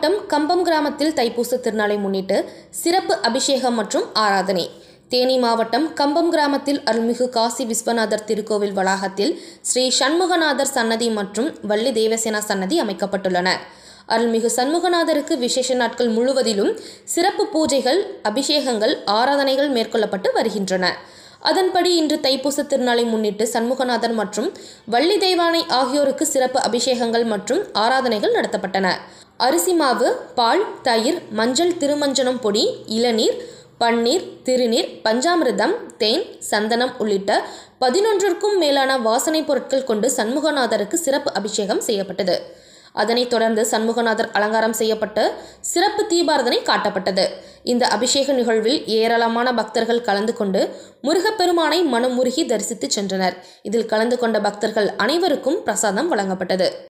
மாவட்டம் கம்பம் கிராமத்தில் தைப்பூச திருநாளை முன்னிட்டு சிறப்பு அபிஷேகம் மற்றும் ஆராதனை தேனி மாவட்டம் கம்பம் கிராமத்தில் அருள்மிகு காசி விஸ்வநாதர் திருக்கோவில் வளாகத்தில் ஸ்ரீ சண்முகநாதர் சன்னதி மற்றும் வள்ளி தேவசேனா சன்னதி அமைக்கப்பட்டுள்ளன அருள்மிகு சண்முகநாதருக்கு விசேஷ நாட்கள் முழுவதிலும் சிறப்பு பூஜைகள் அபிஷேகங்கள் ஆராதனைகள் மேற்கொள்ளப்பட்டு வருகின்றன அதன்படி இன்று தைப்பூச திருநாளை முன்னிட்டு சண்முகநாதர் மற்றும் வள்ளி தெய்வானை ஆகியோருக்கு சிறப்பு அபிஷேகங்கள் மற்றும் ஆராதனைகள் நடத்தப்பட்டன அரிசி மாவு பால் தயிர் மஞ்சள் திருமஞ்சனம் பொடி இளநீர் பன்னீர் திருநீர் பஞ்சாமிர்தம் தேன் சந்தனம் உள்ளிட்ட பதினொன்றிற்கும் மேலான வாசனைப் பொருட்கள் கொண்டு சண்முகநாதருக்கு சிறப்பு அபிஷேகம் செய்யப்பட்டது அதனைத் தொடர்ந்து சண்முகநாதர் அலங்காரம் செய்யப்பட்டு சிறப்பு தீபாரதனை காட்டப்பட்டது இந்த அபிஷேக நிகழ்வில் ஏராளமான பக்தர்கள் கலந்து கொண்டு முருகப்பெருமானை மனமுருகி தரிசித்து சென்றனர் இதில் கலந்து கொண்ட பக்தர்கள் அனைவருக்கும் பிரசாதம் வழங்கப்பட்டது